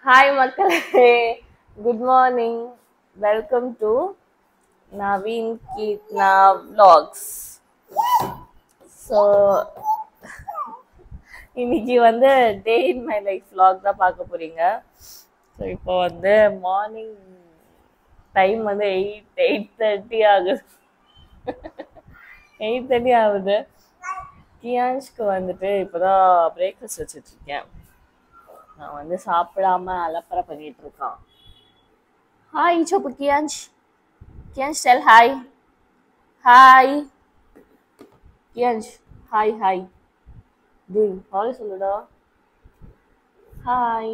Hi மக்களே good morning welcome to Naveen Geethna vlogs so இன்னைக்கு வந்து day in my life vlog தான் பார்க்க போறீங்க ஸோ இப்போ வந்து மார்னிங் டைம் வந்து எயிட் எயிட் தேர்ட்டி ஆகுது எயிட் தேர்ட்டி ஆகுது கியான்ஷ்க்கு வந்துட்டு இப்போதான் பிரேக்ஃபாஸ்ட் வச்சுட்டு இருக்கேன் நான் வந்து சாப்பிடாம அலப்பறை பண்ணிட்டு இருக்கான் ஹாய் சோப்பு Kiaansh Kiaansh tell hi hi Kiaansh hi hi டேய் ஹாய் சொல்லுடா ஹாய்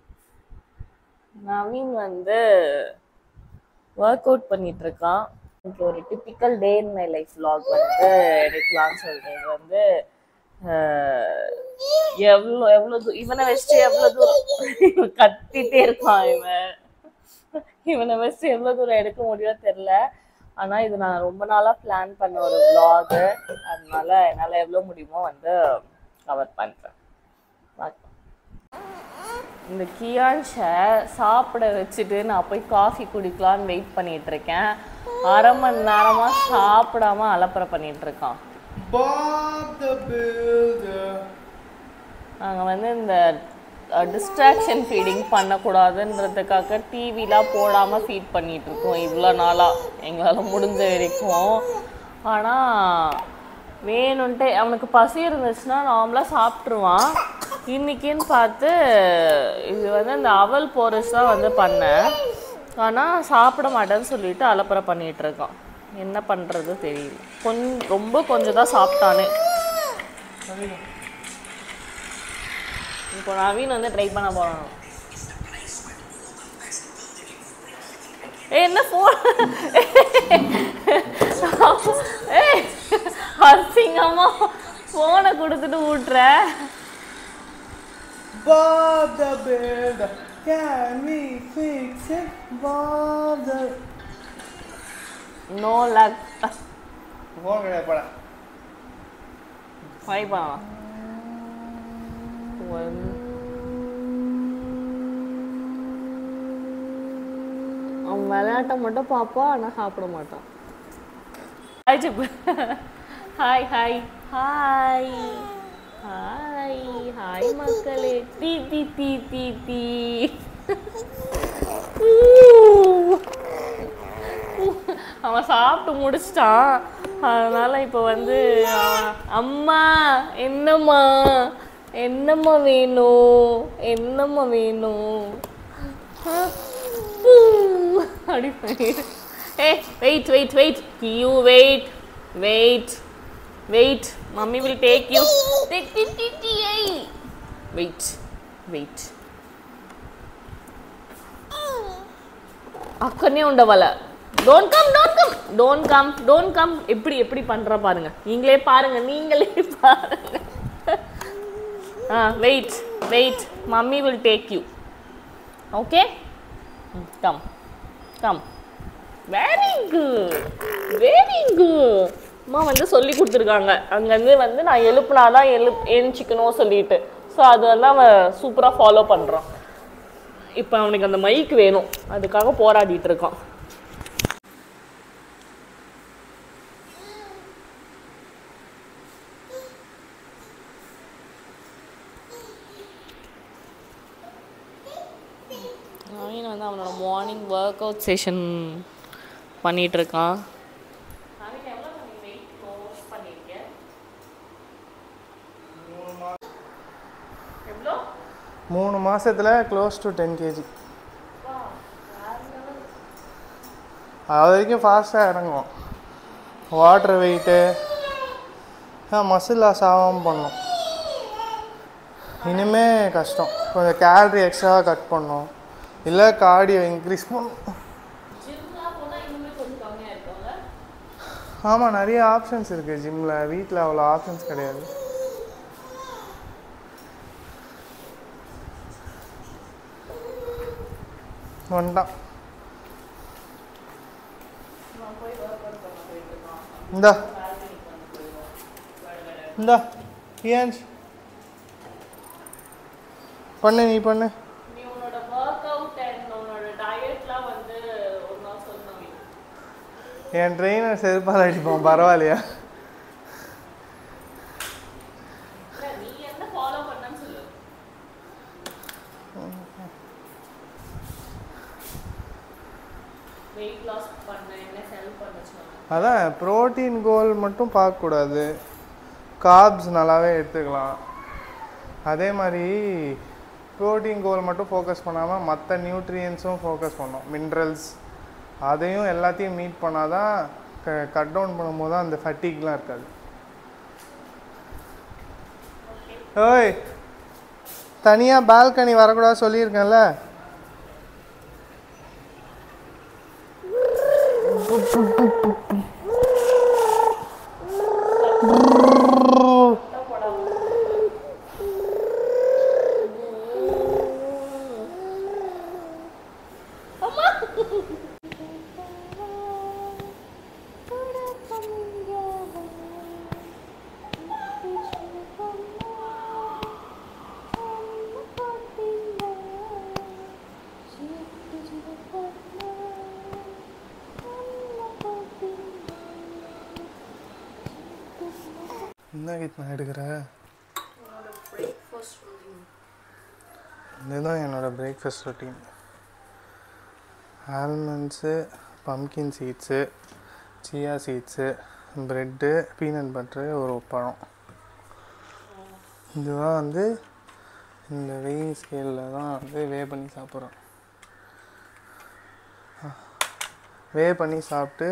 நவீன் வந்து ஒர்க் அவுட் பண்ணிட்டு இருக்கான் எனக்கு ஒரு typical day in my life vlog வந்து எடுக்கலாம்னு சொல்றது வந்து ஆஹ், எவ்வளோ எவ்வளோ தூ இவனை வச்சுட்டு எவ்வளோ தூரம் இவன் கத்திட்டே இருக்கான் இவன் இவனை வச்சு எவ்வளோ தூரம் எடுக்க முடியுமோ தெரில ஆனால் இது நான் ரொம்ப நாளாக பிளான் பண்ண ஒரு vlog அதனால என்னால் எவ்வளோ முடியுமோ வந்து கவர் பண்ணுறேன் பார்க்கலாம் இந்த கியான்ஷை சாப்பிட வச்சுட்டு நான் போய் காஃபி குடிக்கலான்னு வெயிட் பண்ணிட்டு இருக்கேன் அரை மணி நேரமா சாப்பிடாம அலப்பறை பண்ணிட்டு இருக்கான் Bob the Builder. நாங்க வந்து இந்த டிஸ்ட்ராக்ஷன் ஃபீடிங் பண்ணக்கூடாதுன்றதுக்காக டிவிலாம் போடாம ஃபீட் பண்ணிட்டு இருக்கோம் இவ்வளோ நாளா எங்களால முடிஞ்ச வரைக்கும் ஆனா வேணும்ன்ட்டு அவனுக்கு பசி இருந்துச்சுன்னா நார்மலாக சாப்பிட்ருவான் இன்னைக்குன்னு பார்த்து இது வந்து இந்த அவல் போரிஸ் தான் வந்து பண்ணேன் ஆனால் சாப்பிட மாட்டேன்னு சொல்லிட்டு அலப்பறை பண்ணிட்டு இருக்கான் என்ன பண்ணுறது தெரியல கொஞ்சம் ரொம்ப கொஞ்சம் தான் சாப்பிட்டானே இப்போ நவீன் வந்து ட்ரை பண்ண போறான் ஏய், என்ன ஃபோன் ஏய் அசிங்கமா ஃபோனை கொடுத்துட்டு ஊட்டுற Bob the Builder. Can we fix it? Bob the. No luck phone கிடையாது போட ட்ரை பண்ணலாம் ஒன் அவன் விளையாட்டை மட்டும் பார்ப்பான் ஆனால் சாப்பிட மாட்டான் ஹாய் சிப்பு hi hi hi hi hi மக்களே தீ தீ தீ தீ தீ அவன் சாப்பிட்டு முடிச்சிட்டான் அதனால இப்போ வந்து அவன், அம்மா என்னம்மா என்னம்மா வேணும் என்னம்மா வேணும் அப்படி பண்ணிடு. ஏய் wait wait wait you wait wait wait mummy will take you wait wait అక్కడనే ఉండవాల don't come don't come don't come don't come எப்படி எப்படி பண்ற பாருங்க நீங்களே பாருங்க நீங்களே பாருங்க ஆ wait wait mummy will take you okay come come very good very good அம்மா வந்து சொல்லி கொடுத்துருக்காங்க அங்கேருந்து வந்து நான் எழுப்புனாதான் எழு எழுச்சிக்கணும் சொல்லிட்டு ஸோ அது வந்து அவன் சூப்பராக ஃபாலோ பண்ணுறான் இப்போ அவனுக்கு அந்த மைக் வேணும் அதுக்காக போராடிட்டு இருக்கான் நவீன் வந்து அவனோட மார்னிங் ஒர்க் அவுட் செஷன் பண்ணிட்டு இருக்கான் எவ்வளோ மூணு மாசத்துல க்ளோஸ் டு டென் கேஜி அது வரைக்கும் ஃபாஸ்ட்டாக இறங்கும் வாட்டர் வெயிட்டு மசில் லாஸ் ஆகாமல் பண்ணும் இனிமே கஷ்டம் கொஞ்சம் கேலரி எக்ஸ்ட்ராவாக கட் பண்ணும் இல்லை கார்டியோ இன்க்ரீஸ் பண்ணும் ஜிம்லாம் போனால் இன்னுமே கொஞ்சம் கம்மியாக இருக்காங்க ஆமாம் நிறைய ஆப்ஷன்ஸ் இருக்குது ஜிம்மில் வீட்டில் அவ்வளோ ஆப்ஷன்ஸ் கிடையாது வந்துட்டான் இந்தா இந்தா ஏன்ஸ் பண்ணு நீ பண்ணு நீ உன்னோட work அவுட் அண்ட் உன்னோட டயட்லாம் வந்து ஒரு நாள் சொல்லணும் என் ட்ரெயினர் செருப்பால் அடிப்பான் பரவாயில்லையா இல்ல நீ என்ன ஃபாலோ பண்ணன்னு சொல்லு வெயிட் லாஸ் பண்ண என்ன ஹெல்ப் பண்ண சொன்னாங்க அதான் ப்ரோட்டீன் கோல் மட்டும் பார்க்கக்கூடாது கார்ப்ஸ் நல்லாவே எடுத்துக்கலாம் அதே மாதிரி ப்ரோட்டீன் கோல் மட்டும் ஃபோக்கஸ் பண்ணாமல் மற்ற நியூட்ரியன்ஸும் ஃபோக்கஸ் பண்ணோம் மினரல்ஸ் அதையும் எல்லாத்தையும் மீட் பண்ணால் தான் க கட் டவுன் பண்ணும்போது தான் அந்த ஃபட்டிக்லாம் இருக்காது ஓய் தனியாக பால்கனி வரக்கூடாது சொல்லியிருக்கேன்ல என்ன கீத் நான் எடுக்கிற உன்னோட பிரேக்ஃபாஸ்ட் ரொட்டீன் இதுதான் என்னோட breakfast routine almonds pumpkin seeds chia seeds bread peanut butter ஒரு பழம் இதுதான் வந்து இந்த வெயிங் ஸ்கேலில் தான் வந்து வே பண்ணி சாப்பிட்றோம் வே பண்ணி சாப்பிட்டு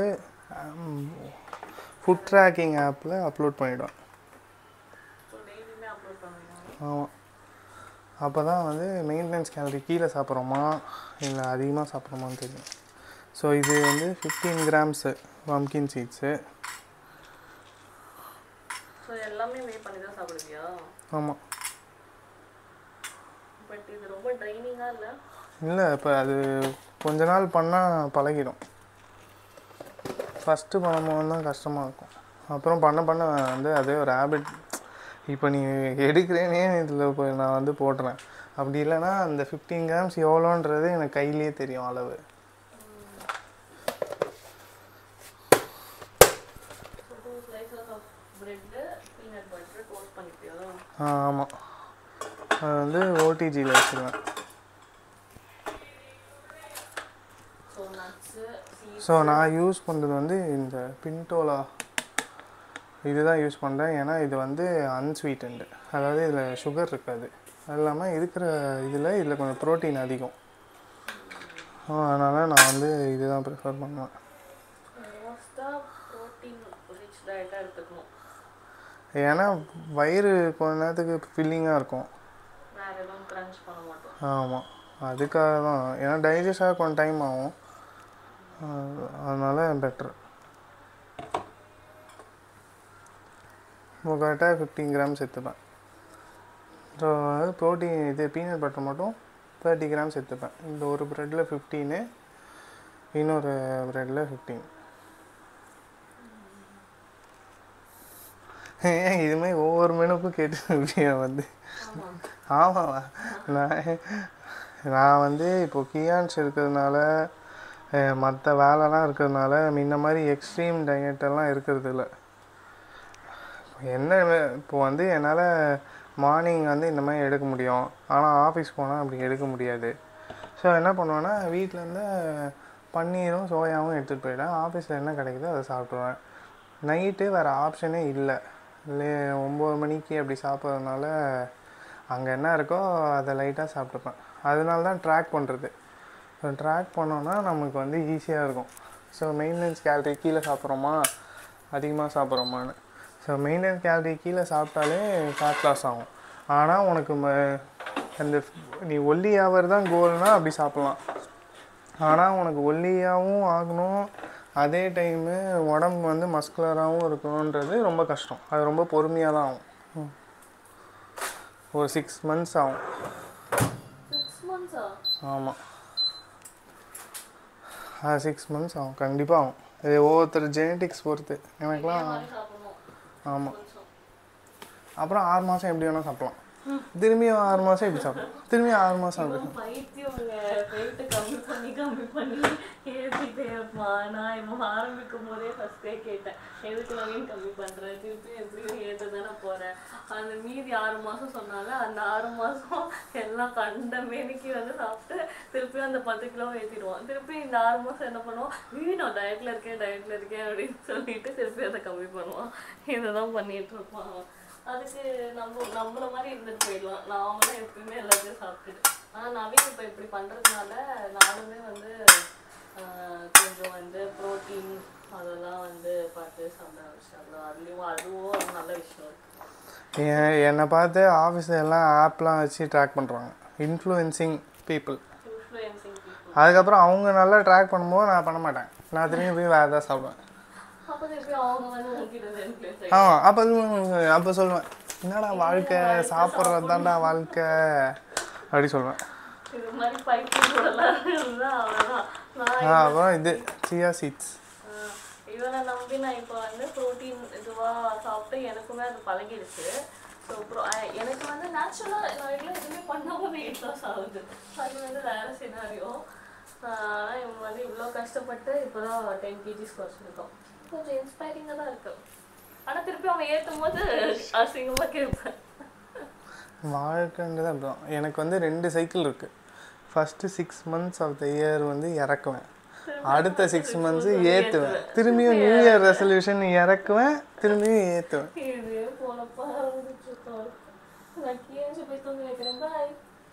ஃபுட் ட்ராக்கிங் ஆப்பில் அப்லோட் பண்ணிவிடுவேன் ஸோ டெய்லியுமே அப்லோட் பண்ணுவீங்க ஆமாம் அப்போ தான் வந்து மெயின்டெனன்ஸ் கேலரி கீழே சாப்பிட்றோமா இல்லை அதிகமாக சாப்பிட்றோமான்னு தெரியும் ஸோ இது வந்து fifteen grams pumpkin seeds so எல்லாமே வே பண்ணி தான் சாப்பிடுவியா ஆமாம் பட் இது ரொம்ப ட்ரைனிங்காக இல்லை இல்லை இப்போ அது கொஞ்ச நாள் பண்ணால் பழகிடும் ஃபஸ்ட்டு பண்ணும்போது தான் கஷ்டமாக இருக்கும் அப்புறம் பண்ண பண்ண வந்து அதே ஒரு ஹேபிட் இப்போ நீ எடுக்கிறேனே இதில் இப்போ நான் வந்து போடுறேன் அப்படி இல்லைன்னா அந்த ஃபிஃப்டீன் கிராம்ஸ் எவ்வளோன்றது எனக்கு கையிலேயே தெரியும் அளவு so two slices of bread peanut butter toast பண்ணிப்பியா ஆ ஆமாம் அது வந்து ஓடிஜியில் வச்சுருவேன் ஸோ நட்ஸு சீட்ஸ் ஸோ நான் யூஸ் பண்ணுறது வந்து இந்த பின்டோலா இதுதான் யூஸ் பண்ணுறேன் ஏன்னா இது வந்து அன்ஸ்வீட்டன்டு அதாவது இதில் சுகர் இருக்காது அது இல்லாமல் இருக்கிற இதில் இதில் கொஞ்சம் ப்ரோட்டீன் அதிகம் அதனால் நான் வந்து இதுதான் ப்ரிஃபர் பண்ணுவேன் மோஸ்ட்டாக ப்ரோட்டீன் ரிச் டயட்டாக எடுத்துக்கணும் ஏன்னா வயிறு கொஞ்ச நேரத்துக்கு ஃபில்லிங்காக இருக்கும் வேறு எதுவும் க்ரன்ச் பண்ண மாட்டோம் ஆமாம் அதுக்காக தான் ஏன்னா டைஜஸ்ட் ஆக கொஞ்சம் டைம் ஆகும் அதனால் பெட்ரு இப்போ கரெக்டாக ஃபிஃப்டீன் கிராம்ஸ் எடுத்துப்பேன் ஸோ ப்ரோட்டீன் இது பீனட் பட்டர் மட்டும் தேர்ட்டி கிராம்ஸ் எடுத்துப்பேன் இந்த ஒரு ப்ரெட்டில் ஃபிஃப்டீனு இன்னொரு ப்ரெட்டில் ஃபிஃப்டீன் ஏன் இதுமே ஒவ்வொரு மெனுக்கும் கேட்டு வந்து ஆமாம் நான் நான் வந்து இப்போ கியான்ஸ் இருக்கிறதுனால மற்ற வேலைலாம் இருக்கிறதுனால முன்ன மாதிரி எக்ஸ்ட்ரீம் டயட்டெல்லாம் இருக்கிறது இல்லை என்ன வே- இப்போ வந்து என்னால் மார்னிங் வந்து இந்த மாதிரி எடுக்க முடியும் ஆனால் ஆஃபீஸ் போனால் அப்படி எடுக்க முடியாது ஸோ என்ன பண்ணுவேன்னா வீட்டிலேருந்து பன்னீரும் சோயாவும் எடுத்துகிட்டு போயிடுவேன் ஆஃபீஸில் என்ன கிடைக்குதோ அதை சாப்பிடுவேன் நைட்டு வேறு ஆப்ஷனே இல்லை இல்லை ஒம்பது மணிக்கு அப்படி சாப்பிட்றதுனால அங்கே என்ன இருக்கோ அதை லைட்டாக சாப்பிட்டுப்பேன் அதனால தான் ட்ராக் பண்ணுறது ஸோ ட்ராக் பண்ணோன்னா நமக்கு வந்து ஈஸியாக இருக்கும் ஸோ மெயின்டெனன்ஸ் கேலரி கீழே சாப்பிட்றோமா அதிகமாக சாப்பிட்றோமான்னு ஸோ மெயின்டெனன்ஸ் கேலரி கீழே சாப்பிட்டாலே ஃபேட் லாஸ் ஆகும் ஆனால் உனக்கு ம அந்த நீ ஒல்லி ஆவர் தான் கோல்னா அப்படி சாப்பிட்லாம் ஆனால் உனக்கு ஒல்லியாகவும் ஆகணும் அதே டைமு உடம்பு வந்து மஸ்குலராகவும் இருக்கணுன்றது ரொம்ப கஷ்டம் அது ரொம்ப பொறுமையாக தான் ஆகும் ம். ஒரு சிக்ஸ் மந்த்ஸ் ஆகும் சிக்ஸ் மந்த்ஸா ஆமாம் அது சிக்ஸ் மந்த்ஸ் ஆகும் கண்டிப்பாக ஆகும் இது ஒவ்வொருத்தர் ஜெனட்டிக்ஸ் பொறுத்து எனக்குலாம் மாதிரி சாப்பிடணும் ஆமாம் கொஞ்சம் அப்புறம் ஆறு மாதம் எப்படி வேணால் சாப்பிடலாம் திரும்பியும் ஆறு மாதம் இப்படி சாப்பிடலாம் திரும்பியும் ஆறு மாதம் அப்படி பைத்தியம் உங்க போயிட்டு கம்மி பண்ணி ஏற்றிட்டே இருப்பான் நான் இப்போ ஆரம்பிக்கும் போதே ஃபஸ்ட்டே கேட்டேன் எதுக்கு நவீன் கம்மி பண்ணுறேன் திருப்பி எப்படி ஏற்ற தானே போகிறேன் அந்த மீதி ஆறு மாதம் சொன்னால அந்த ஆறு மாதம் எல்லாம் கண்ட மேனிக்கு வந்து சாப்பிட்டு திருப்பி அந்த பத்து கிலோ ஏற்றிடுவான் திருப்பி இந்த ஆறு மாதம் என்ன பண்ணுவோம் வீ நான் டயட்டில் இருக்கேன் டயட்டில் இருக்கேன் அப்படின்னு சொல்லிட்டு திருப்பி அதை கம்மி பண்ணுவான் இதை தான் பண்ணிட்டு இருப்பான் அதுக்கு நம்ம நம்மள மாதிரி இருந்துட்டு போயிடலாம் நாமளும் எப்பயுமே எல்லாத்தையும் சாப்பிட்டுட்டு ஆனால் நவீன் இப்போ இப்படி பண்ணுறதுனால நானுமே வந்து ஆஹ், கொஞ்சம் வந்து ப்ரோட்டீன் அதெல்லாம் வந்து பார்த்து சாப்பிட ஆரம்பிச்சிட்டோம் அதுலேயும் அதுவும் ஒரு நல்ல விஷயம் இருக்கு என் என்னை பார்த்து ஆஃபீஸில் எல்லாம் ஆப்லாம் வச்சு ட்ராக் பண்ணுறாங்க இன்ஃப்ளூயன்சிங் பீப்புள் இன்ஃப்ளூயன்சிங் பீப்புள் அதுக்கப்புறம் அவங்க நல்லா ட்ராக் பண்ணும்போது நான் பண்ண மாட்டேன் நான் திரும்பி போய் வேறு ஏதாவது சாப்பிடுவேன் அப்போ திருப்பி அவங்க வந்து உங்ககிட்ட இன்ஃப்ளூயன்ஸ் ஆமாம் அப்போ அப்போ சொல்லுவேன் என்னடா வாழ்க்கை சாப்பிட்றது தான்டா வாழ்க்கை அப்படி சொல்லுவேன் இது மாதிரி பைத்தியம் கூடலாம் இருந்தால் அவ்வளோதான் நான் ஆ அப்புறம் இது சியா சீட்ஸ் ஆஹ் இவனை நம்பி நான் இப்போ வந்து ப்ரோட்டீன் இதுவாக சாப்பிட்டு எனக்குமே அது பழகிடுச்சு ஸோ ப்ரோ எனக்கு வந்து நேச்சுரலாக நான் எல்லாம் எதுவுமே பண்ணாமல் வெயிட் லாஸ் ஆகுது அது வந்து வேறு சினாரியோ ஆனால் இவங்க வந்து இவ்வளோ கஷ்டப்பட்டு இப்போ தான் டென் கேஜிஸ் குறைச்சிருக்கோம் கொஞ்சம் இன்ஸ்பைரிங்காக தான் இருக்கு ஆனால் திருப்பி அவன் ஏற்றும் போது அசிங்கமாக கேட்பேன் வாழ்க்கைன்றது அப்படிதான் எனக்கு வந்து ரெண்டு சைக்கிள் இருக்குது first six months of the year வந்து இறக்குவேன் அடுத்த சிக்ஸ் மந்த்ஸ் ஏற்றுவேன் திரும்பியும் நியூ இயர் ரெசல்யூஷன் இறக்குவேன் திரும்பியும் ஏற்றுவேன் இதே போலப்பா இருந்துச்சுருக்கோம் நான் கீழே போய் தூங்கி வைக்கிறேன் பாய்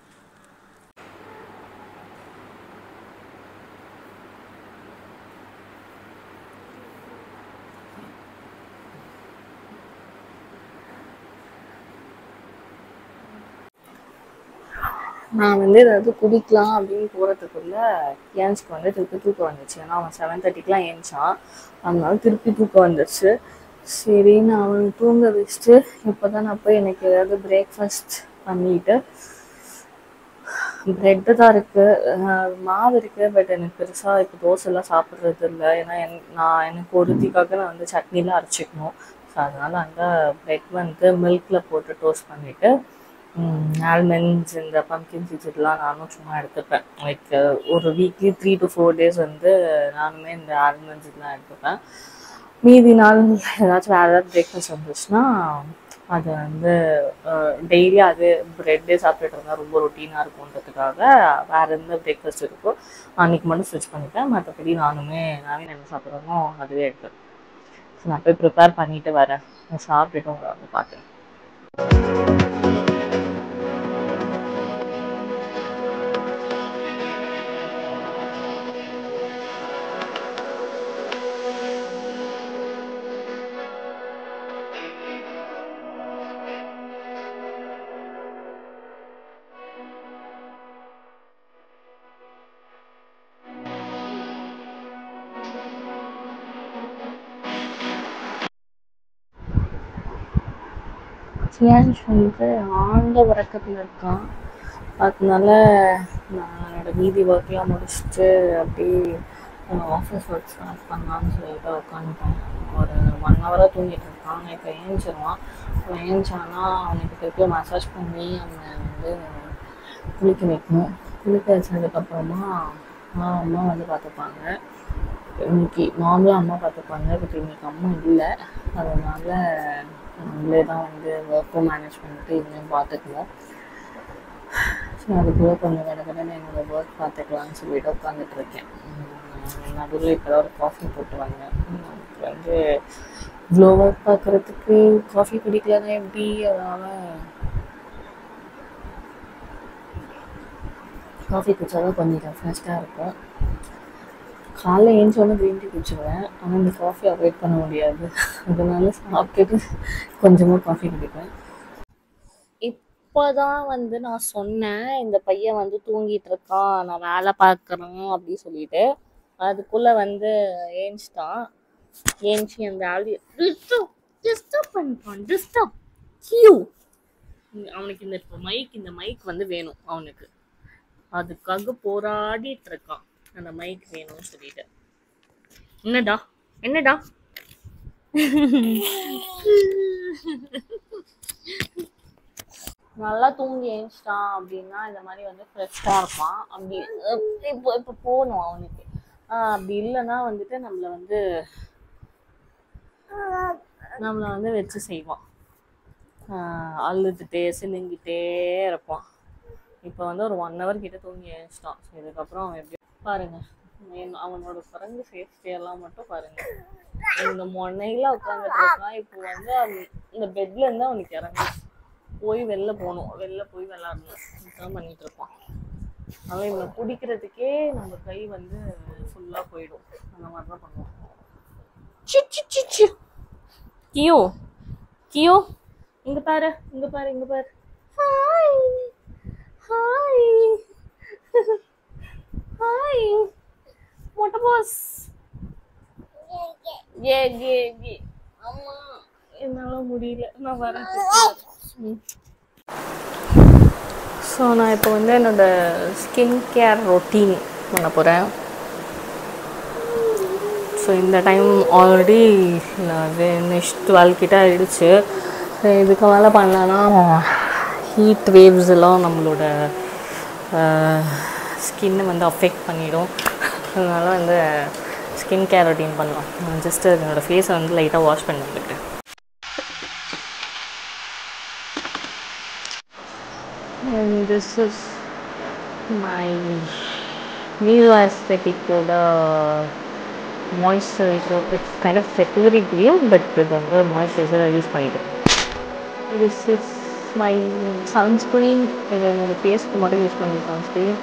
நான் வந்து ஏதாவது குடிக்கலாம் அப்படின்னு போகிறதுக்குள்ள ஏன்ஸ்க்கு வந்து திருப்பி தூக்கம் வந்துச்சு ஏன்னா அவன் செவன் தேர்ட்டிக்கெலாம் ஏஞ்சான் அதனால திருப்பி தூக்கம் வந்துச்சு சரி நான் அவனுக்கு தூங்க வச்சுட்டு இப்போ தான் நான் போய் எனக்கு ஏதாவது பிரேக்ஃபாஸ்ட் பண்ணிட்டு ப்ரெட்டு தான் இருக்குது மாவு இருக்குது பட் எனக்கு பெருசாக இப்போ தோசைலாம் சாப்பிட்றது இல்லை ஏன்னா என் நான் எனக்கு ஒருத்திக்காக நான் வந்து சட்னிலாம் அரைச்சிக்கணும் ஸோ அதனால் அந்த ப்ரெட் வந்து மில்கில் போட்டு டோஸ்ட் பண்ணிவிட்டு ஆல்மண்ட்ஸ் இந்த பம்கின் சீட்ஸ் இதெல்லாம் நானும் சும்மா எடுத்துப்பேன் லைக் ஒரு weekly three to four days வந்து நானுமே இந்த ஆல்மண்ட்ஸ் இதெல்லாம் எடுத்துப்பேன் மீதி நாள் ஏதாச்சும் வேறு ஏதாவது பிரேக்ஃபாஸ்ட் வந்துச்சுன்னா அது வந்து டெய்லி அது ப்ரெட்டே சாப்பிட்டுட்டு இருந்தால் ரொம்ப ரொட்டீனாக இருக்குன்றதுக்காக வேறு எந்த பிரேக்ஃபாஸ்ட் இருக்கோ அன்றைக்கி மட்டும் ஸ்விட்ச் பண்ணிப்பேன் மற்றபடி நானுமே நானே என்ன சாப்பிட்றேனோ அதுவே எடுப்பேன் ஸோ நான் போய் ப்ரிப்பேர் பண்ணிட்டு வரேன் நான் சாப்பிட்டுட்டு உங்களை வந்து பார்க்குறேன் சியான்ஷ் வந்து ஆழ்ந்த உறக்கத்தில் இருக்கான் அதனால நான் என்னோட மீதி ஒர்க்லாம் முடிச்சுட்டு அப்படியே ஆஃபீஸ் ஒர்க் ஸ்டார்ட் பண்ணலான்னு சொல்லிட்டு உட்காந்துட்டேன் ஒரு ஒன் ஹவராக தூங்கிட்டு இருக்கான் இப்போ ஏஞ்சிருவான் அவன் ஏஞ்சானா அவனுக்கு திருப்பி மசாஜ் பண்ணி அவனை வந்து குளிக்க வைக்கணும் குளிக்க வச்சதுக்கப்புறமா நான் அம்மா வந்து பார்த்துப்பாங்க இன்னைக்கு நார்மலாக அம்மா பார்த்துப்பாங்க பட் இன்னைக்கு அம்மா இல்லை அதனால நம்மளே தான் வந்து ஒர்க்கும் மேனேஜ் பண்ணிட்டு இவனையும் பார்த்துக்கணும் ஸோ அதுக்குள்ளே கொஞ்சம் கடை கடன் என்னோட ஒர்க் பார்த்துக்கலாம்னு சொல்லிட்டு உட்காந்துட்டு இருக்கேன் நடுவில் இப்போ ஒரு காஃபி போட்டு வந்தேன் நமக்கு வந்து இவ்வளோ ஒர்க் பார்க்குறதுக்கு காஃபி குடிக்கலன்னா எப்படி அதனால் காஃபி குடிச்சாதான் கொஞ்சம் ரெஃப்ரெஷ்டாக இருக்கும் காலைல ஏஞ்சோடனே க்ரீன் டீ குடிச்சிடுவேன் ஆனால் இந்த காஃபி அவாய்ட் பண்ண முடியாது அதனால சாப்பிட்டுட்டு கொஞ்சமாக காஃபி குடிப்பேன் இப்போதான் வந்து நான் சொன்னேன் இந்த பையன் வந்து தூங்கிட்டு இருக்கான் நான் வேலை பார்க்குறேன் அப்படின்னு சொல்லிட்டு அதுக்குள்ளே வந்து ஏஞ்சிட்டான் ஏஞ்சி அந்த வேலையை டிஸ்டர்ப் டிஸ்டர்ப் பண்ணிட்டான் டிஸ்டர்ப் கியூ அவனுக்கு இந்த இப்போ மைக் இந்த மைக் வந்து வேணும் அவனுக்கு அதுக்காக போராடிட்டு இருக்கான் அந்த மைக் வேணும்னு சொல்லிட்டு என்னடா என்னடா நல்லா தூங்கி எழுந்துச்சிட்டான் அப்படின்னா இந்த மாதிரி வந்து ஃப்ரெஷ்ஷாக இருப்பான் அப்படி அஹ் இப்போ இப்போ போகணும் அவனுக்கு ஆஹ் அப்படி இல்லைன்னா வந்துட்டு நம்மளை வந்து நம்மளை வந்து வச்சு செய்வான் ஆஹ் அழுதுகிட்டே சினுங்கிட்டே இருப்பான் இப்போ வந்து ஒரு ஒன் ஹவர் கிட்ட தூங்கி எழுந்துச்சிட்டான் ஸோ இதுக்கப்புறம் அவன் எப்படி பாருங்க என் அவனோட குரங்கு சேஃப்டி எல்லாம் மட்டும் பாருங்க இந்த முனையில உட்காந்துட்டு இருக்கான் இப்போ வந்து அவன் இந்த பெட்ல இருந்து அவனுக்கு இறங்கி போய் வெளில போகணும் வெளில போய் விளாடணும் இதுதான் பண்ணிட்டு இருப்பான் அவன் இவனை பிடிக்கிறதுக்கே நம்ம கை வந்து ஃபுல்லாக போயிடும் அந்த மாதிரி தான் பண்ணுவான் சி சி சி சி கியோ கியோ இங்க பாரு இங்க பாரு இங்க பாரு ஹாய் ஹாய் ஹாய் மொட்டை பாஸ் ஏ ஏ ஏ அம்மா என்னால முடியல நான் வரேன் ஸோ நான் இப்போ வந்து என்னோட ஸ்கின் கேர் ரொட்டீன் பண்ண போகிறேன் ஸோ இந்த டைம் ஆல்ரெடி நெக்ஸ்ட் டுவெல் கிட்ட ஆயிடுச்சு ஸோ இதுக்கு மேலே பண்ணலன்னா ஹீட் வேவ்ஸ் எல்லாம் நம்மளோட ஸ்கின்னை வந்து அஃபெக்ட் பண்ணிடும் அதனால வந்து ஸ்கின் கேர் ரொட்டீன் பண்ணலாம் நான் ஜஸ்ட் என்னோடய ஃபேஸை வந்து லைட்டாக வாஷ் பண்ணிட்டு And this is my Vivo aesthetic uh, moisturizer. It's kind of secondary green, but with the moisturizer I use பண்ணிட்டேன் This is my sunscreen. இது என்னோட ஃபேஸ்க்கு மட்டும் யூஸ் பண்ணி sunscreen.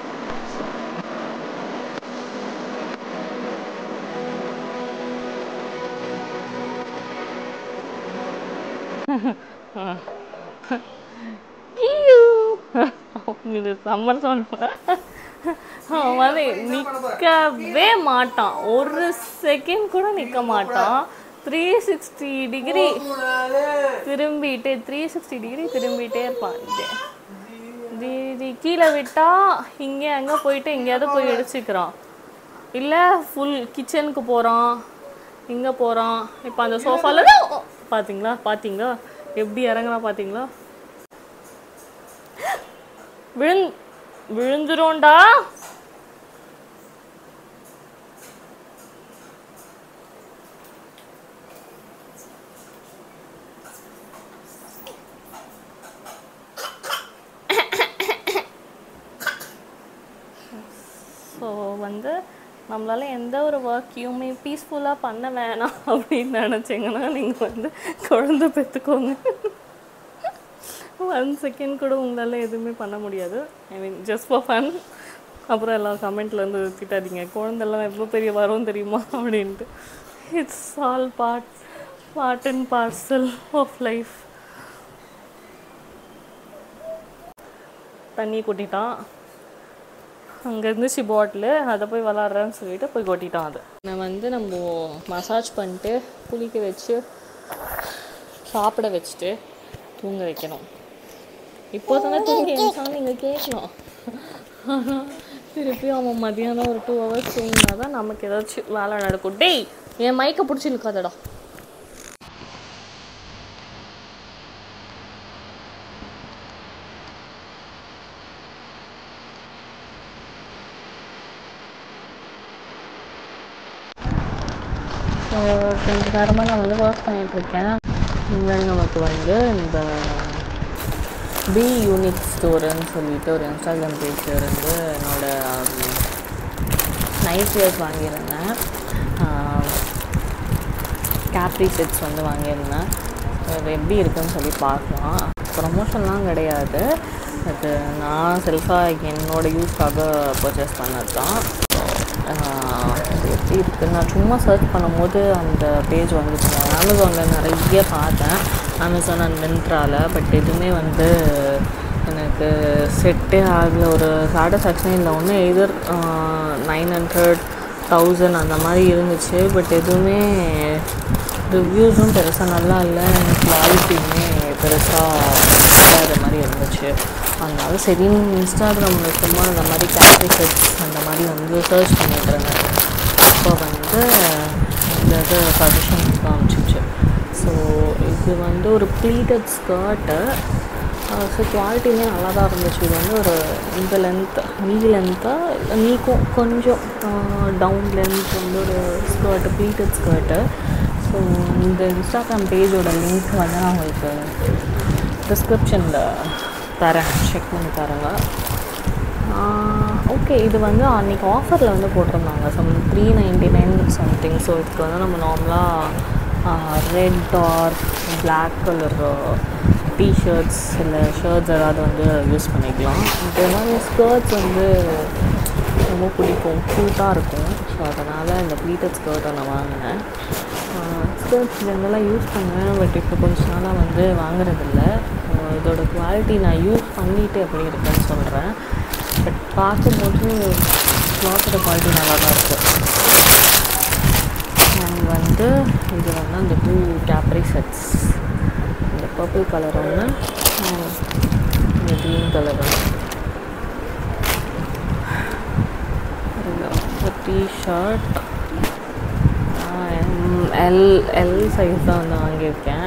இது சம்மர் சவுண்ட் அவன் வந்து நிற்கவே மாட்டான் ஒரு செகண்ட் கூட நிற்க மாட்டான் த்ரீ சிக்ஸ்டி டிகிரி திரும்பிட்டு த்ரீ சிக்ஸ்டி டிகிரி திரும்பிட்டே இருப்பான் இது இது கீழே விட்டா இங்கே அங்கே போயிட்டு எங்கேயாவது போய் இடிச்சுக்கிறான் இல்லை ஃபுல் கிச்சனுக்கு போகிறான் இங்கே போகிறான் இப்போ அந்த சோஃபாவில் பார்த்தீங்களா பார்த்தீங்களா எப்படி இறங்குறான் பார்த்தீங்களா விழுந் விழுந்துரும்டா ஸோ வந்து நம்மளால எந்த ஒரு ஒர்க்கையுமே பீஸ்ஃபுல்லாக பண்ண வேணாம் அப்படின்னு நினச்சிங்கன்னா நீங்கள் வந்து குழந்தை பெற்றுக்கோங்க ஒன் செகண்ட் கூட உங்களால் எதுவுமே பண்ண முடியாது I mean just for fun அப்புறம் எல்லாம் கமெண்ட்ல இருந்து திட்டாதீங்க குழந்தெல்லாம் எவ்வளோ பெரிய வரும் தெரியுமா அப்படின்ட்டு it's all part part and parcel of life தண்ணி கொட்டிட்டான் அங்கே இருந்துச்சு பாட்டிலு அதை போய் விளாட்றேன்னு சொல்லிட்டு போய் கொட்டிட்டான் அதை நான் வந்து நம்ம மசாஜ் பண்ணிட்டு குளிக்க வச்சு சாப்பிட வச்சுட்டு தூங்க வைக்கணும் இப்போ தானே தூங்கி எழுந்தாலும் நீங்கள் கேட்கணும் ஆனால் திருப்பி அவன் மதியானம் ஒரு டூ ஹவர்ஸ் தூங்கினா தான் நமக்கு ஏதாச்சும் வேலை நடக்கும் டேய் என் மைக்கை பிடிச்சி இழுக்காதடா ஸோ கொஞ்ச நேரமாக நான் வந்து ஒர்க் பண்ணிகிட்ருக்கேன் முன்னாடி நமக்கு வந்து இந்த பி யூனிக் ஸ்டோருன்னு சொல்லிட்டு ஒரு இன்ஸ்டாகிராம் பேஜில் இருந்து என்னோட நைட் வியர்ஸ் வாங்கியிருந்தேன் கேப்ரி செட்ஸ் வந்து வாங்கியிருந்தேன் அது எப்படி இருக்குன்னு சொல்லி பார்க்கலாம் ப்ரமோஷன்லாம் கிடையாது அது நான் செல்ஃபாக என்னோட யூஸ்க்காக பர்ச்சேஸ் பண்ணது தான் அது எப்படி இருக்குன்னு நான் சும்மா சர்ச் பண்ணும்போது அந்த பேஜ் வந்துச்சு அமேசானில் நிறைய பார்த்தேன் அமேசான் அண்ட் மின்ட்ராவில் பட் எதுவுமே வந்து எனக்கு செட்டே ஆகல ஒரு சாட்டிஸ்ஃபேக்ஷனே இல்லை ஒன்று எதர் நைன் ஹண்ட்ரட் தௌசண்ட் அந்த மாதிரி இருந்துச்சு பட் எதுவுமே ரிவ்யூஸும் பெருசாக நல்லா இல்லை குவாலிட்டியுமே பெருசாக இல்லாத மாதிரி இருந்துச்சு அதனால சரி இன்ஸ்டாகிராமில் சும்மா இந்த மாதிரி கேப்ரி செட்ஸ் அந்த மாதிரி வந்து சர்ச் பண்ணிட்டு இருந்தேன் அப்போ வந்து இந்த இது சஜஷன் காமிச்சிச்சு ஸோ இது வந்து ஒரு ப்ளீட்டட் ஸ்கர்ட்டு ஸோ குவாலிட்டியுமே நல்லா தான் இருந்துச்சு இது வந்து ஒரு இந்த லென்த் நீ லென்த்தாக நீக்கும் கொஞ்சம் டவுன் லென்த் வந்து ஒரு ஸ்கர்ட்டு ப்ளீட்டட் ஸ்கர்ட்டு ஸோ இந்த இன்ஸ்டாகிராம் பேஜோட லிங்க் வந்து நான் உங்களுக்கு டிஸ்கிரிப்ஷனில் தரேன் செக் பண்ணி தரேங்க ஓகே இது வந்து அன்றைக்கி ஆஃபரில் வந்து போட்டிருந்தாங்க some three ninety nine something so இதுக்கு வந்து நம்ம நார்மலாக red or black colour tshirts இல்லை ஷர்ட்ஸ் ஏதாவது வந்து யூஸ் பண்ணிக்கலாம் இது மாதிரி ஸ்கர்ட்ஸ் வந்து ரொம்ப பிடிக்கும் க்யூட்டாக இருக்கும் ஸோ அதனால் இந்த ப்ளீட்டட் ஸ்கர்ட்டை நான் வாங்கினேன் ஸ்கர்ட்ஸ் ஜென்ரலாக யூஸ் பண்ணுவேன் பட் இப்போ கொஞ்ச நாளாக வந்து வாங்குறதில்ல இதோட குவாலிட்டி நான் யூஸ் பண்ணிவிட்டு எப்படி இருக்குன்னு சொல்கிறேன் பட் பார்க்கும்போது கிளாத்தோட குவாலிட்டி நல்லா தான் இருக்குது அண்ட் வந்து இது வந்து அந்த டூ கேப்ரி செட்ஸ் இந்த பர்பிள் கலர் ஒன்று இந்த க்ரீன் கலர் ஒன்று டிஷர்ட் எல் எல் சைஸ் தான் வந்து வாங்கியிருக்கேன்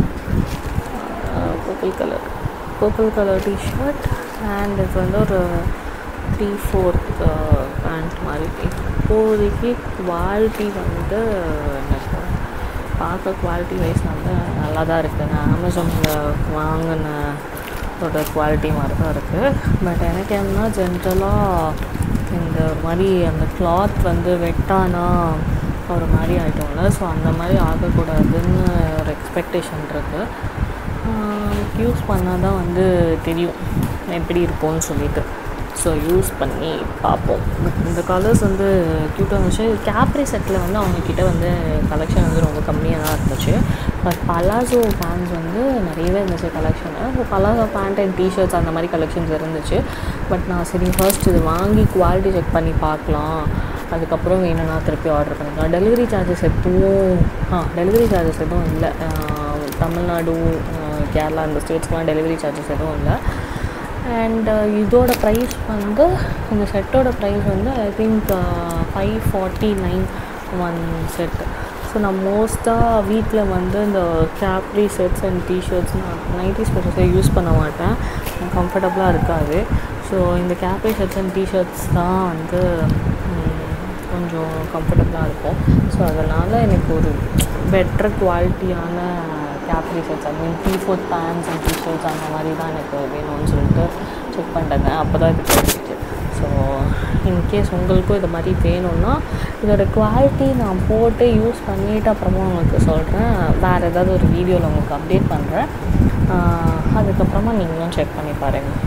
purple colour purple colour tshirt and இது வந்து ஒரு த்ரீ ஃபோர்த் பேண்ட் மாதிரி இப்போதைக்கு குவாலிட்டி வந்து எனக்கு பார்க்க குவாலிட்டி வைஸ் வந்து நல்லா தான் இருக்குது நான் அமேசானில் வாங்கின அதோட குவாலிட்டி மாதிரி தான் இருக்குது பட் எனக்கு என்ன ஜென்ரலாக இந்த மாதிரி அந்த கிளாத் வந்து வெட்டானா ஒரு மாதிரி ஆகிட்டோம்ல ஸோ அந்த மாதிரி ஆகக்கூடாதுன்னு ஒரு எக்ஸ்பெக்டேஷன் இருக்குது யூஸ் பண்ணால் தான் வந்து தெரியும் எப்படி இருக்கும்னு சொல்லிட்டு ஸோ யூஸ் பண்ணி பார்ப்போம் பட் இந்த கலர்ஸ் வந்து க்யூட்டாக இருந்துச்சு கேப்ரி செட்டில் வந்து அவங்கக்கிட்ட வந்து கலெக்ஷன் வந்து ரொம்ப கம்மியாக தான் இருந்துச்சு பட் பலாசோ பேண்ட்ஸ் வந்து நிறையவே இருந்துச்சு collection so palazzo pant and tshirts அந்த மாதிரி கலெக்ஷன்ஸ் இருந்துச்சு பட் நான் சரி ஃபர்ஸ்ட் இது வாங்கி குவாலிட்டி செக் பண்ணி பார்க்கலாம் அதுக்கப்புறம் வேணும்னா திருப்பி ஆர்டர் பண்ணிக்கலாம் டெலிவரி சார்ஜஸ் எதுவும் ஆ டெலிவரி சார்ஜஸ் எதுவும் இல்லை தமிழ்நாடு கேரளா இந்த ஸ்டேட்ஸ்க்கெலாம் டெலிவரி சார்ஜஸ் எதுவும் இல்லை அண்ட் இதோட ப்ரைஸ் வந்து இந்த செட்டோட ப்ரைஸ் வந்து I think five forty nine one set so நான் மோஸ்ட்டாக வீட்டில் வந்து இந்த கேப்ரி செட்ஸ் அண்ட் டிஷர்ட்ஸ் நான் நைட்டி ஸ்பெஷஸை யூஸ் பண்ண மாட்டேன் கம்ஃபர்டபுளாக இருக்காது ஸோ இந்த கேப்ரி செட்ஸ் அண்ட் டிஷர்ட்ஸ் தான் வந்து கொஞ்சம் கம்ஃபர்டபுளாக இருக்கும் ஸோ அதனால் எனக்கு ஒரு பெட்டர் குவாலிட்டியான கேப்ரி செட்ஸ் ஐ மீன் டி ஃபோர்த் பேண்ட்ஸ் அண்ட் டிஷர்ட்ஸ் அந்த மாதிரி தான் எனக்கு வேணும்னு சொல்லிட்டு செக் பண்ணிட்டேங்க அப்போ தான் இது கிடைச்சிச்சு ஸோ இன்கேஸ் உங்களுக்கும் இது மாதிரி வேணும்னா இதோட குவாலிட்டி நான் போட்டு யூஸ் பண்ணிவிட்டு அப்புறமா உங்களுக்கு சொல்கிறேன் வேறு ஏதாவது ஒரு வீடியோவில் உங்களுக்கு அப்டேட் பண்ணுறேன் அதுக்கப்புறமா நீங்களும் செக் பண்ணி பாருங்கள்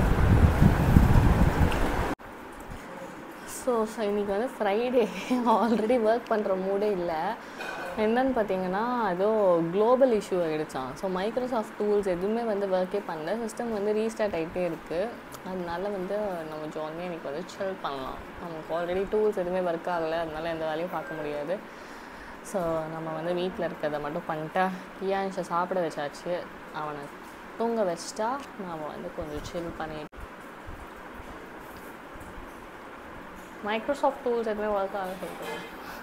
ஸோ ஸோ இன்றைக்கி வந்து ஃப்ரைடே ஆல்ரெடி ஒர்க் பண்ணுற மூடே இல்லை என்னன்னு பார்த்தீங்கன்னா ஏதோ குளோபல் இஷ்யூ ஆகிடுச்சான் ஸோ மைக்ரோசாஃப்ட் டூல்ஸ் எதுவுமே வந்து ஒர்க்கே பண்ணல சிஸ்டம் வந்து ரீஸ்டார்ட் ஆகிட்டே இருக்குது அதனால வந்து நம்ம ஜாலியாக இன்றைக்கி வந்து சில் பண்ணலாம் நமக்கு ஆல்ரெடி டூல்ஸ் எதுவுமே ஒர்க் ஆகலை அதனால எந்த வேலையும் பார்க்க முடியாது ஸோ நம்ம வந்து வீட்டில் இருக்கிறத மட்டும் பண்ணிட்டா கியான்ஷை சாப்பிட வச்சாச்சு அவனை தூங்க வச்சிட்டா நாம் வந்து கொஞ்சம் சில் பண்ணிட்டு மைக்ரோசாஃப்ட் டூல்ஸ் எதுவுமே ஒர்க் ஆக சொல்கிறேன்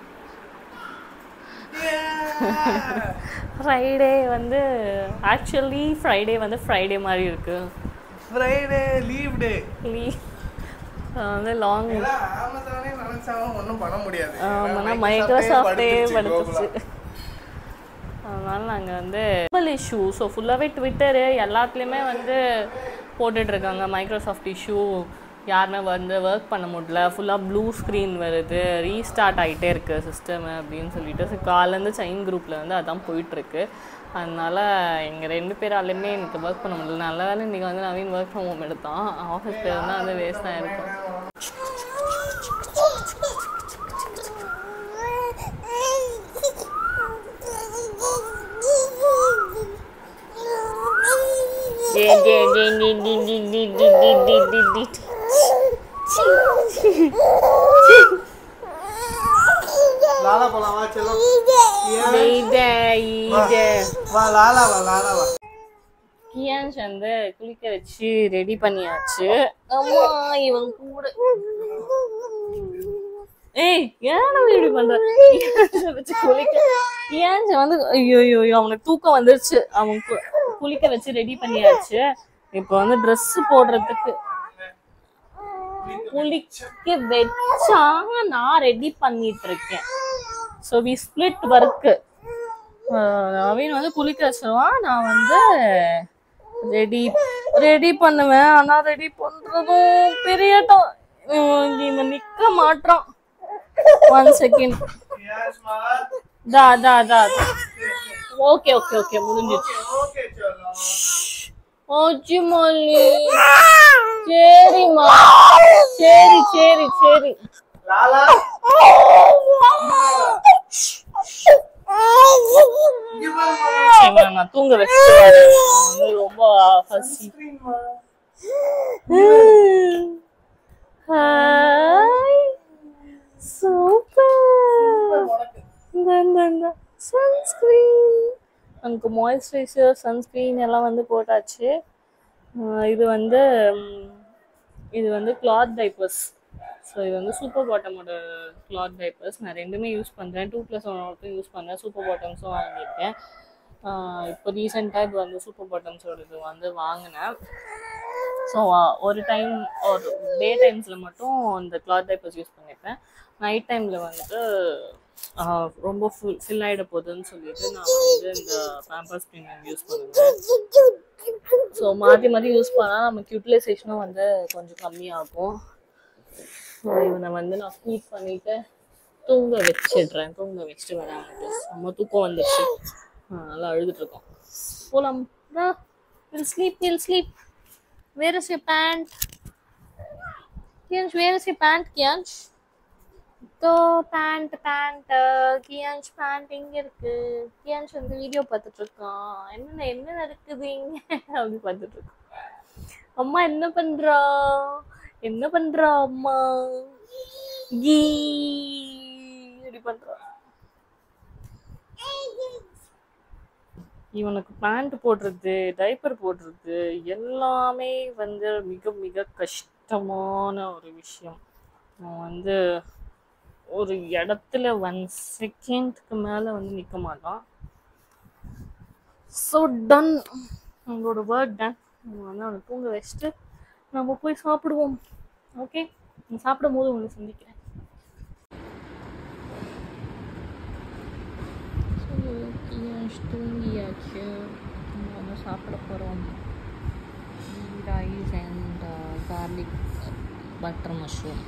ஃப்ரைடே வந்து ஆக்சுவலி ஃப்ரைடே வந்து ஃப்ரைடே மாதிரி இருக்கு ஃப்ரைடே லீவ் டே லீ வந்து லாங் அமேசானே நினைச்சாலும் ஒன்றும் பண்ண முடியாது ஆமாண்ணா மைக்ரோசாஃப்டே படுத்துச்சு அதனால நாங்கள் வந்து குளோபல் இஷ்யூ ஸோ ஃபுல்லாகவே ட்விட்டரு எல்லாத்துலேயுமே வந்து போட்டுட்ருக்காங்க மைக்ரோசாஃப்ட் இஷ்யூ யாருமே வந்து ஒர்க் பண்ண முடியல ஃபுல்லாக ப்ளூ ஸ்க்ரீன் வருது ரீஸ்டார்ட் ஆகிட்டே இருக்குது சிஸ்டம் அப்படின்னு சொல்லிட்டு ஸோ காலேருந்து சைன் குரூப்பில் வந்து அதான் போயிட்டுருக்கு அதனால் எங்கள் ரெண்டு பேராலையுமே எனக்கு ஒர்க் பண்ண முடியல நல்ல வேலை இன்றைக்கி வந்து நவீன் ஒர்க் ஃப்ரம் ஹோம் எடுத்தான் ஆஃபீஸ் பேர் தான் வந்து வேஸ்ட் தான் இருக்கும் லாலா போலாம் வா செல்லம் வா லாலா வா லாலா வா கியான்ஸ் வந்து குளிக்க வச்சு ரெடி பண்ணியாச்சு அம்மா இவன் கூட ஏய் ஏன் இப்படி பண்ற கியான்ஸை வச்சு குளிக்க கியான்ஸ் வந்து ஐயோ ஐயோ ஐயோ, அவனுக்கு தூக்கம் வந்துருச்சு அவன் கு- குளிக்க வச்சு ரெடி பண்ணியாச்சு இப்போ வந்து ட்ரெஸ் போடுறதுக்கு குளிக்க வச்சாங்க நான் ரெடி பண்ணிட்டு இருக்கேன் so we split work Naveen வந்து குளிக்க வச்சிருவான் நான் வந்து ரெடி ரெடி பண்ணுவேன் ஆனா ரெடி பண்றதும் பெரிய ட- இவன் இங்க நிக்க மாட்டான் ஒன் செகண்ட் தா தா தா ஓகே ஓகே ஓகே முடிஞ்சிச்சு ஓச்சி மல்லி சரிம்மா சரி சரி சரி சரிம்மா, நான் தூங்க வச்சுட்டு வரேன். நான் வந்து ரொம்ப பசி ஹாய் சூப்பர் சன்ஸ்கிரீன் நமக்கு மாய்ஸ்சரைசர் சன்ஸ்கிரீன் எல்லாம் வந்து போட்டாச்சு ஆஹ் இது வந்து ம், இது வந்து கிளாத் டைப்பர்ஸ் ஸோ இது வந்து சூப்பர் பாட்டமோட கிளாத் டைப்பர்ஸ் நான் ரெண்டுமே யூஸ் பண்ணுறேன் டூ ப்ளஸ் ஒன் ஒருத்தரும் யூஸ் பண்ணுறேன் சூப்பர் பாட்டம்ஸும் வாங்கியிருக்கேன் ஆஹ் இப்போ ரீசெண்டாக இது வந்து சூப்பர் பாட்டம்ஸோட இது வந்து வாங்கினேன் ஸோ ஒரு டைம் ஒரு டே டைம்ஸில் மட்டும் இந்த கிளாத் டைப்பர்ஸ் யூஸ் பண்ணிப்பேன் நைட் டைமில் வந்துட்டு ஆஹ் ரொம்ப ஃபுல் ஃபில் ஆகிட போகுதுன்னு சொல்லிட்டு நான் வந்து இந்த பேம்பர்ஸ் ப்ரீமியம் யூஸ் பண்ணுவேன் ஸோ மாற்றி மாற்றி யூஸ் பண்ணால் நமக்கு யூட்டிலைசேஷனும் வந்து கொஞ்சம் கம்மியாகும் ஸோ இவனை வந்து நான் ஃபீட் பண்ணிட்டு தூங்க வச்சிடுறேன் தூங்க வச்சுட்டு வரேன் அவனுக்கு செம்ம தூக்கம் வந்துடுச்சு ஆஹ் நல்லா அழுதுட்டு இருக்கோம் போலாம் will sleep will sleep where is you pant Kiaansh where is you pant Kiaansh தோ பேண்ட் பேண்ட் கியான்ஷ் பேண்ட் எங்க இருக்கு கியான்ஷ் வந்து வீடியோ பார்த்துட்டு இருக்கான் என்ன என்ன நடக்குது இங்க அப்படி பார்த்துட்டு இருக்கான் அம்மா என்ன பண்றா என்ன பண்றா அம்மா கீ இப்படி பண்றா இவனுக்கு பேண்ட் போடுறது டைப்பர் போடுறது எல்லாமே வந்து மிக மிக கஷ்டமான ஒரு விஷயம் நான் வந்து ஒரு இடத்துல ஒன் செகண்ட்க்கு மேலே வந்து நிற்க மாட்டான் ஸோ டன் உங்களோட ஒர்க் டன் நம்ம வந்து அவனை தூங்க வச்சுட்டு நம்ம போய் சாப்பிடுவோம் ஓகே நான் சாப்பிடும் போது உங்களை சந்திக்கிறேன் தூங்கியாச்சு நம்ம வந்து சாப்பிட போகிறோம் rice and garlic butter mushroom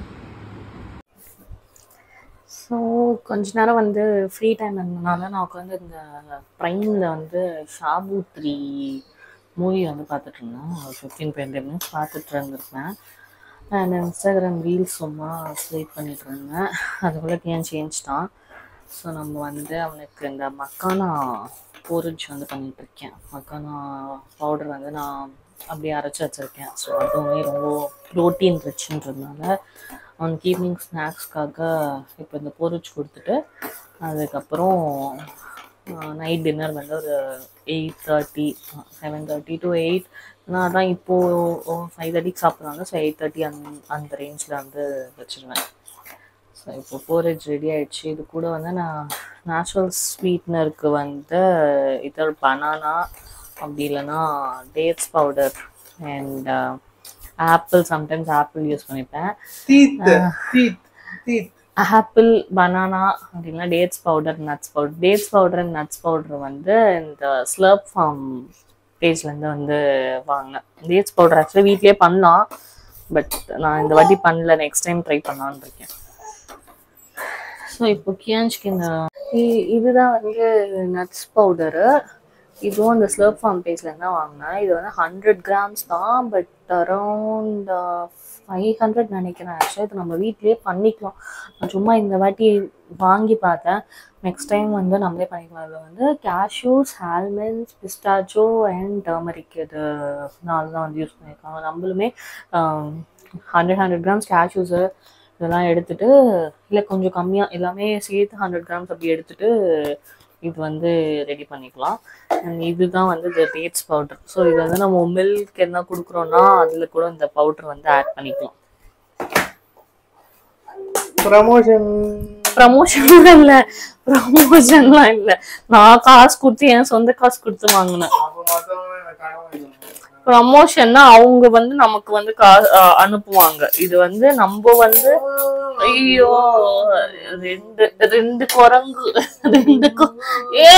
so கொஞ்ச நேரம் வந்து ஃப்ரீ டைம் இருந்தனால நான் உட்காந்து இந்த ப்ரைமில் வந்து ஷாபு த்ரீ மூவி வந்து பார்த்துட்டு இருந்தேன் ஒரு ஃபிஃப்டீன் டுவெண்ட்டி மினிட்ஸ் பார்த்துட்டு இருந்திருப்பேன் அண்ட் இன்ஸ்டாகிராம் ரீல்ஸ் சும்மா ஸ்லீப் பண்ணிட்டு இருந்தேன் அதுக்குள்ளே ஏன் சேஞ்ச் தான் ஸோ நம்ம வந்து அவனுக்கு இந்த மக்கானா போரிஜ் வந்து பண்ணிட்டு இருக்கேன் மக்கானா பவுடர் வந்து நான் அப்படியே அரைச்சி வச்சுருக்கேன் ஸோ அதுவுமே ரொம்ப ப்ரோட்டீன் ரிச்சுன்றதுனால அவனுக்கு ஈவினிங் ஸ்நாக்ஸ்க்காக இப்போ இந்த பொரிச்சு கொடுத்துட்டு அதுக்கப்புறம் நைட் டின்னர் வந்து ஒரு eight thirty seven thirty to eight நான் தான் இப்போது ஃபைவ் தேர்ட்டிக்கு சாப்பிட்றாங்க ஸோ எயிட் தேர்ட்டி அந் அந்த ரேஞ்சில் வந்து வச்சுருவேன் ஸோ இப்போ போரேஜ் ரெடி ஆயிடுச்சு இது கூட வந்து நான் நேச்சுரல் ஸ்வீட்னருக்கு வந்து இதர் பனானா அப்படி இல்லைன்னா dates powder and apple sometimes apple use பண்ணிப்பேன் teeth teeth teeth apple banana அப்படின்னா dates powder nuts powder dates powder and nuts powder வந்து இந்த ஸ்லர்ப் ஃபார்ம் பேஜ்லேருந்து வந்து வாங்கினேன் டேட்ஸ் பவுடர் ஆக்சுவலி வீட்லேயே பண்ணலாம் பட் நான் இந்த வாட்டி பண்ணல நெக்ஸ்ட் டைம் ட்ரை பண்ணலான்னு இருக்கேன் ஸோ இப்போ கியான்ஸ்க்கு இந்த இ- இதுதான் வந்து நட்ஸ் பவுடரு இதுவும் அந்த ஸ்லர்ப் ஃபார்ம் பேஜ்லேருந்து தான் வாங்கினேன் இது வந்து ஹண்ட்ரட் கிராம்ஸ் தான் பட் அரௌண்ட் ஃபைவ் ஹண்ட்ரட் நினைக்கிறேன் ஆக்சுவலாக இது நம்ம வீட்லேயே பண்ணிக்கலாம் நான் சும்மா இந்த வாட்டி வாங்கி பார்த்தேன் நெக்ஸ்ட் டைம் வந்து நம்மளே பண்ணிக்கலாம் இதில் வந்து cashews almonds pistachio and turmeric இது நாலு தான் வந்து யூஸ் பண்ணியிருக்காங்க நம்மளுமே ஹண்ட்ரட் ஹண்ட்ரட் கிராம்ஸ் கேஷ்யூஸு இதெல்லாம் எடுத்துட்டு இல்லை கொஞ்சம் கம்மியாக எல்லாமே சேர்த்து ஹண்ட்ரட் கிராம்ஸ் அப்படி எடுத்துட்டு இது வந்து ரெடி பண்ணிக்கலாம் And இதுதான் வந்து இந்த டேட்ஸ் பவுடர் ஸோ இது வந்து நம்ம மில்க் என்ன கொடுக்குறோன்னா அதில் கூட இந்த பவுடர் வந்து ஆட் பண்ணிக்கலாம் ப்ரமோஷன் ப்ரமோஷன்லாம் இல்லை ப்ரமோஷன்லாம் இல்லை நான் காசு கொடுத்து என் சொந்த காசு கொடுத்து வாங்கினேன் அப்போ மொத்தமாக எனக்கு கடன் வாங்கிக்கணும். ப்ரமோஷன்னா அவங்க வந்து நமக்கு வந்து கா அஹ் அனுப்புவாங்க இது வந்து நம்ம வந்து ஐயோ ரெண்டு ரெண்டு குரங்கு ரெண்டு கு- ஏ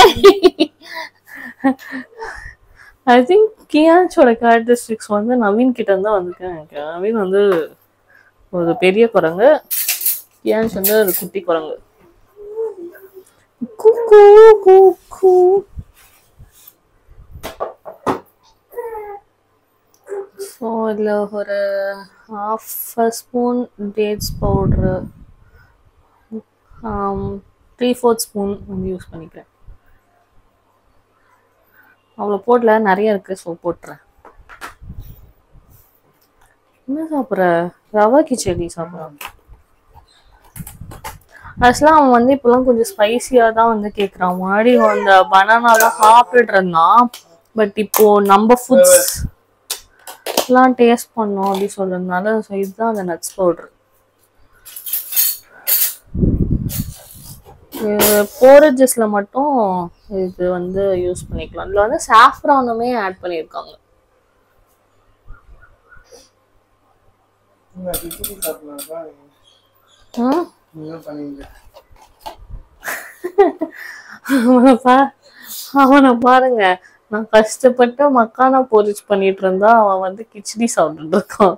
ஐ திங்க் கியான்ஸோட கேரக்டரிஸ்டிக்ஸ் வந்து நவீன் கிட்ட இருந்து தான் வந்திருக்கேன் எனக்கு நவீன் வந்து ஒரு பெரிய குரங்கு கியான்ஸ் வந்து ஒரு குட்டி குரங்கு குக்கு குக்கு ஸோ இதில் ஒரு half spoon dates powder three fourth spoon வந்து யூஸ் பண்ணிக்கிறேன் அவ்வளோ போடல நிறைய இருக்கு ஸோ போட்டுறேன் என்ன சாப்பிட்ற ரவா கிச்சடி சாப்பிட்றான் ஆக்சுவலாக அவன் வந்து இப்போலாம் கொஞ்சம் ஸ்பைசியாக தான் வந்து கேட்குறான் முன்னாடி அந்த பனானாலாம் சாப்பிட்டுட்டு இருந்தான் பட் இப்போ நம்ம ஃபுட்ஸ் எல்லாம் டேஸ்ட் பண்ணோம் அப்படின்னு சொல்றதுனால ஸோ இதுதான் அந்த நட்ஸ் பவுடர் போரேஜஸ்ல மட்டும் இது வந்து யூஸ் பண்ணிக்கலாம் இதுல வந்து சாஃப்ரானுமே ஆட் பண்ணியிருக்காங்க இந்த கிச்சடி சாப்பிடலாம் ம்? இன்னும் பண்ணிங்க அவனை பா அவனை பாருங்க நான் கஷ்டப்பட்டு மக்கானா போரிச் பண்ணிட்டு இருந்தா அவன் வந்து கிச்சடி சாப்பிட்டுட்டு இருக்கான்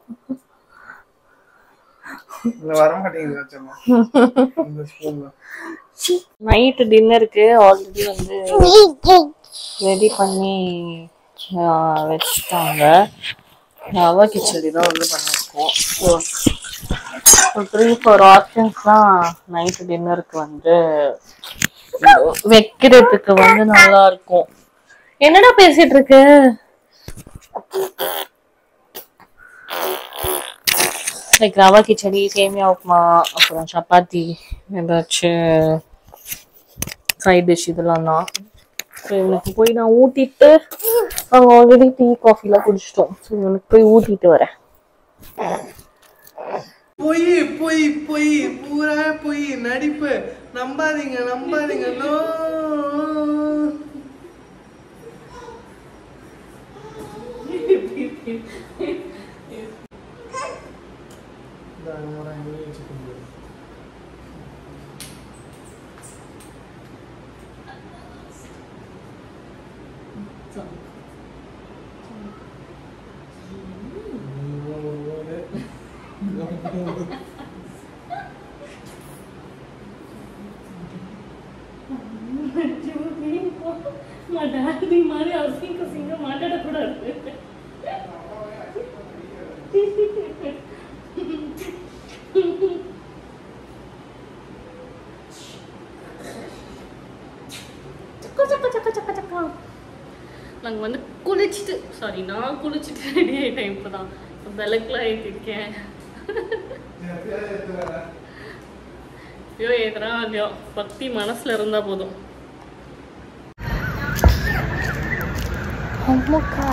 இல்லை வர மாட்டேங்குது வச்சம்மா இந்த ஸ்பூன்ல நைட்டு டின்னருக்கு ஆல்ரெடி வந்து ரெடி பண்ணி ஆஹ், வச்சுட்டாங்க ரவா கிச்சடி தான் வந்து பண்ணியிருக்கோம் ஸோ த்ரீ ஃபோர் ஆப்ஷன்ஸ் தான் நைட்டு டின்னருக்கு வந்து வைக்கிறதுக்கு வந்து நல்லா இருக்கும் என்னடா பேசிட்டு இருக்கு லைக் ரவா கிச்சடி சேமியா உப்புமா அப்புறம் சப்பாத்தி ஏதாச்சும் சைட் டிஷ் இதெல்லாம் தான் ஸோ இவனுக்கு போய் நான் ஊட்டிட்டு அவங்க ஆல்ரெடி டீ காஃபிலாம் குடிச்சிட்டோம் ஸோ இவனுக்கு போய் ஊட்டிட்டு வரேன் பொய் பொய் பொய் பூரா பொய் நடிப்பு நம்பாதீங்க நம்பாதீங்க நோ மாதிரி அசிங்க சிங்க மாட்டாடக்கூடாது நாங்கள் வந்து குளிச்சுட்டு சாரி நான் குளிச்சுட்டு ரெடி ஆகிட்டேன் இப்போ தான் விளக்குலாம் ஏற்றிருக்கேன் ஐயோ ஏத்துறா இல்லையோ பக்தி மனசுல இருந்தா போதும் அம்மாக்கா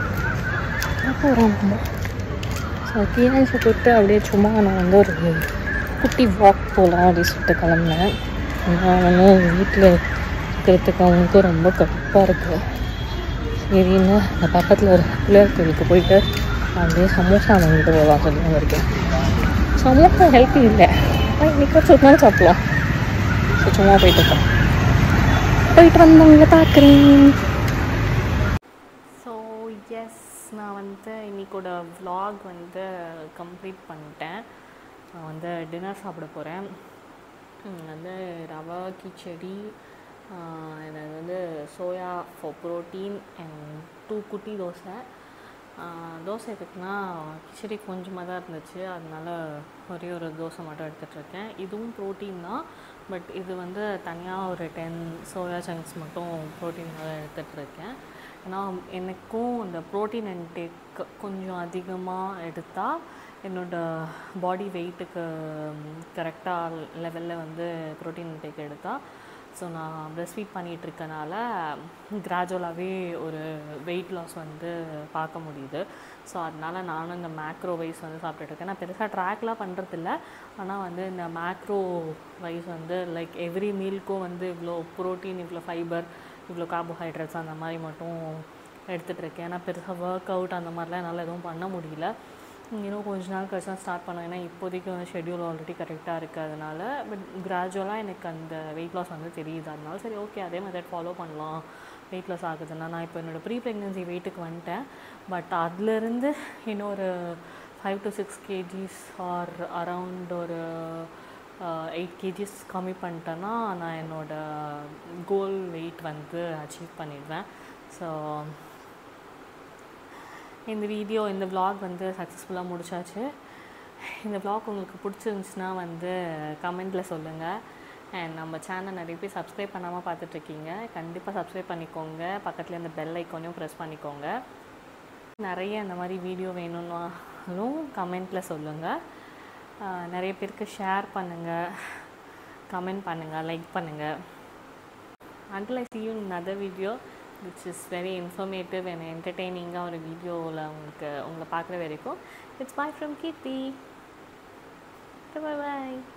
அம்மா ஸோ கீழே போட்டு அப்படியே சும்மா நான் வந்து ஒரு குட்டி வாக் போகலாம் அப்படின்னு சொல்லிட்டு கிளம்புனேன் நான் வந்து வீட்டில் இருக்கிறதுக்கு அவனுக்கும் ரொம்ப கடுப்பாக இருக்குது சரின்னு அந்த பக்கத்தில் ஒரு பிள்ளையார் கோயிலுக்கு போயிட்டு அப்படியே சமோசா வாங்கிட்டு போகலாம் சொல்லி வந்திருக்கேன் சமோசா ஹெல்த்தி இல்லை ஆனால் இன்னைக்கு ஒரு நாள் சாப்பிடலாம் ஸோ சும்மா போயிட்டு இருக்கோம் போயிட்டு வந்தவங்க பார்க்குறேன் ஸோ எஸ் நான் வந்து இன்னைக்கோட vlog வந்து கம்ப்ளீட் பண்ணிட்டேன் நான் வந்து டின்னர் சாப்பிட போகிறேன் வந்து ரவா கிச்சடி ஆஹ் எனக்கு வந்து soya for protein and two குட்டி தோசை ஆஹ் தோசை எதுக்குன்னா கிச்சடி கொஞ்சமாக தான் இருந்துச்சு அதனால ஒரே ஒரு தோசை மட்டும் எடுத்துகிட்டு இருக்கேன் இதுவும் ப்ரோட்டீன் தான் பட் இது வந்து தனியாக ஒரு டென் சோயா சங்க்ஸ் மட்டும் ப்ரோட்டீன் தான் எடுத்துகிட்டு இருக்கேன் ஏன்னா எனக்கும் இந்த ப்ரோட்டீன் இன்டேக் கொஞ்சம் அதிகமாக எடுத்தால் என்னோட பாடி வெயிட்டுக்கு கரெக்டாக லெவலில் வந்து ப்ரோட்டீன் இன்டேக் எடுத்தால் ஸோ நான் ப்ரெஸ்ட் ஃபீட் பண்ணிகிட்டு இருக்கனால கிராஜுவலாகவே ஒரு வெயிட் லாஸ் வந்து பார்க்க முடியுது ஸோ அதனால நானும் இந்த மேக்ரோ வைஸ் வந்து சாப்பிட்டுட்டு இருக்கேன் நான் பெருசாக ட்ராக்லாம் பண்ணுறதில்ல ஆனால் வந்து இந்த மேக்ரோ வைஸ் வந்து லைக் எவ்ரி மீல்க்கும் வந்து இவ்வளோ ப்ரோட்டீன் இவ்வளோ ஃபைபர் இவ்வளோ கார்போஹைட்ரேட்ஸ் அந்த மாதிரி மட்டும் எடுத்துகிட்டு இருக்கேன் ஏன்னா பெருசாக ஒர்க் அவுட் அந்த மாதிரிலாம் என்னால் எதுவும் பண்ண முடியல இன்னும் கொஞ்ச நாள் கழிச்சு தான் ஸ்டார்ட் பண்ணேன் ஏன்னா இப்போதைக்கு வந்து ஷெட்யூல் ஆல்ரெடி கரெக்டாக இருக்கிறதுனால பட் கிராஜுவலாக எனக்கு அந்த வெயிட் லாஸ் வந்து தெரியுது அதனால சரி ஓகே அதே மெத்தட் ஃபாலோ பண்ணலாம் வெயிட் லாஸ் ஆகுதுன்னா நான் இப்போ என்னோடய ப்ரீ ப்ரெக்னென்சி வெயிட்டுக்கு வந்துட்டேன் பட் அதுலேருந்து இன்னொரு five to six kgs or around ஒரு எயிட் கேஜிஸ் கம்மி பண்ணிட்டேன்னா நான் என்னோடய கோல் வெயிட் வந்து அச்சீவ் பண்ணிடுவேன் ஸோ இந்த வீடியோ இந்த vlog வந்து சக்ஸஸ்ஃபுல்லாக முடிச்சாச்சு இந்த vlog உங்களுக்கு பிடிச்சிருந்துச்சுன்னா வந்து கமெண்ட்டில் சொல்லுங்கள் அண்ட் நம்ம சேனல் நிறைய பேர் சப்ஸ்கிரைப் பண்ணாமல் பார்த்துட்ருக்கீங்க கண்டிப்பாக சப்ஸ்கிரைப் பண்ணிக்கோங்க பக்கத்தில் இந்த பெல் ஐக்கானையும் ப்ரெஸ் பண்ணிக்கோங்க நிறைய இந்த மாதிரி வீடியோ வேணும்னாலும் கமெண்ட்டில் சொல்லுங்கள் ஆஹ் நிறைய பேருக்கு ஷேர் பண்ணுங்கள் கமெண்ட் பண்ணுங்கள் லைக் பண்ணுங்கள் until I see you in another video which is very informative and entertaining-ஆக ஒரு வீடியோவில் உங்களுக்கு உங்களை பார்க்குற வரைக்கும் it's bye from Keerthi bye bye